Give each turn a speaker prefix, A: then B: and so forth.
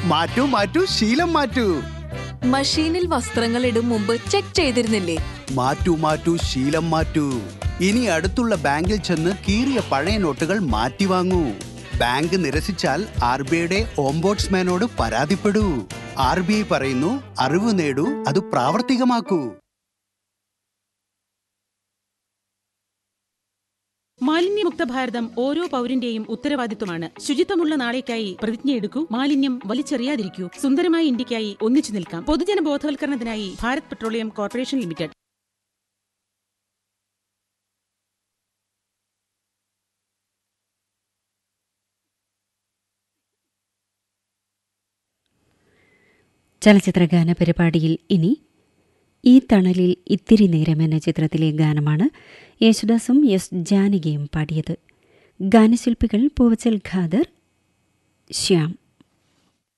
A: മാറ്റൂ മാറ്റൂ ശീലം മാറ്റൂ
B: മഷീനിൽ വസ്ത്രങ്ങൾ ഇടും മുമ്പ് ചെക്ക് ചെയ്തിരുന്നില്ലേ
A: മാറ്റൂ മാറ്റൂ ശീലം മാറ്റൂ ഇനി അടുത്തുള്ള ബാങ്കിൽ ചെന്ന് കീറിയ പഴയ നോട്ടുകൾ മാറ്റി വാങ്ങൂ ബാങ്ക് നിരസിച്ചാൽ ആർ ബി ഐയുടെ ഓംബോട്സ്മാനോട് പരാതിപ്പെടൂ ആർ ബി ഐ പറയുന്നു അറിവ് നേടൂ അത് പ്രാവർത്തികമാക്കൂ
C: മാലിന്യമുക്ത ഭാരതം ഓരോ പൗരന്റെയും ഉത്തരവാദിത്വമാണ് ശുചിത്വമുള്ള നാളേക്കായി പ്രതിജ്ഞയെടുക്കൂ മാലിന്യം വലിച്ചെറിയാതിരിക്കൂ സുന്ദരമായ ഇന്ത്യക്കായി ഒന്നിച്ചു നിൽക്കാം പൊതുജന ബോധവൽക്കരണത്തിനായി ഭാരത് പെട്രോളിയം കോർപ്പറേഷൻ ലിമിറ്റഡ്
D: ചലച്ചിത്രഗാന പരിപാടിയിൽ ഇനി ഈ തണലിൽ ഇത്തിരി നേരം എന്ന ചിത്രത്തിലെ ഗാനമാണ് യേശുദാസും എസ് ജാനകിയും പാടിയത് ഗാനശില്പികൾ പൂവച്ചൽ ഖാദർ ശ്യാം